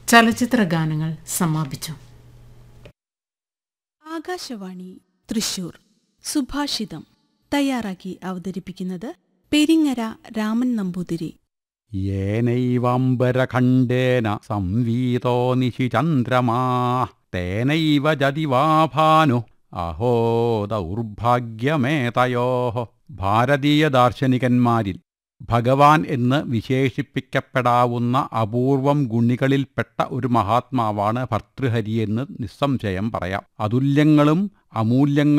ചലച്ചിത്ര ഗാനങ്ങൾ സമാപിച്ചു ആകാശവാണി തൃശൂർ സുഭാഷിതം തയ്യാറാക്കി അവതരിപ്പിക്കുന്നത് പെരിങ്ങര രാമൻ നമ്പൂതിരി യേനൈവാംബരഖണ്ഡേന സംവീതോ നിശിചന്ദ്രമാ തേനൈവ ജതിവാഭാനു അഹോ ദൗർഭാഗ്യമേതയോ ഭാരതീയ ദാർശനികന്മാരിൽ ഭഗവാൻ എന്ന് വിശേഷിപ്പിക്കപ്പെടാവുന്ന അപൂർവം ഗുണികളിൽപ്പെട്ട ഒരു മഹാത്മാവാണ് ഭർതൃഹരിയെന്ന് നിസ്സംശയം പറയാം അതുല്യങ്ങളും അമൂല്യങ്ങളും